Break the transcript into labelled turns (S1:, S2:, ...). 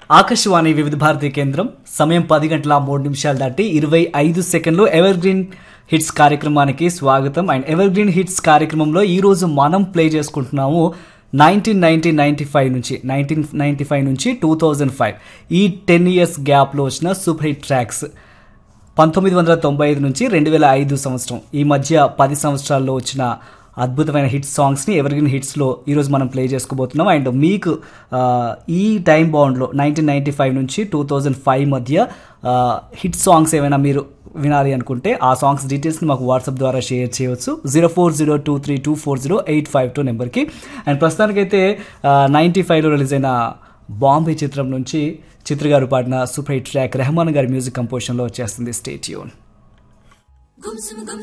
S1: ఆకాశవాణి వివిధ భారతి కేంద్రం సమయం పది గంటల మూడు నిమిషాలు దాటి ఇరవై ఐదు సెకండ్లు ఎవర్ గ్రీన్ హిట్స్ కార్యక్రమానికి స్వాగతం అండ్ ఎవర్ గ్రీన్ హిట్స్ కార్యక్రమంలో ఈ రోజు మనం ప్లే చేసుకుంటున్నాము నైన్టీన్ నైన్టీన్ నైన్టీ ఫైవ్ నుంచి నైన్టీన్ నైన్టీ ఫైవ్ నుంచి టూ థౌజండ్ ఫైవ్ ఈ టెన్ ఇయర్స్ గ్యాప్లో వచ్చిన సూపర్ హిట్ ట్రాక్స్ పంతొమ్మిది వందల తొంభై ఐదు నుంచి రెండు వేల ఐదు సంవత్సరం ఈ మధ్య పది సంవత్సరాల్లో వచ్చిన అద్భుతమైన హిట్ సాంగ్స్ని ఎవర్గ్రీన్ హిట్స్లో ఈరోజు మనం ప్లే చేసుకోబోతున్నాం అండ్ మీకు ఆ, ఈ టైం బాండ్లో నైన్టీన్ నైంటీ ఫైవ్ నుంచి టూ థౌజండ్ ఫైవ్ మధ్య ఆ, హిట్ సాంగ్స్ ఏమైనా మీరు వినాలి అనుకుంటే ఆ సాంగ్స్ డీటెయిల్స్ని మాకు వాట్సాప్ ద్వారా షేర్ చేయవచ్చు zero four zero two three two four zero eight five two నెంబర్కి అండ్ ప్రస్తుతానికైతే నైంటీ ఫైవ్లో రిలీజ్ అయిన బాంబే చిత్రం నుంచి చిత్ర గారు పాడిన సూపర్ హిట్ ట్రాక్ రెహమాన్ గారి మ్యూజిక్ కంపోజిషన్లో వచ్చేస్తుంది స్టేట్యూన్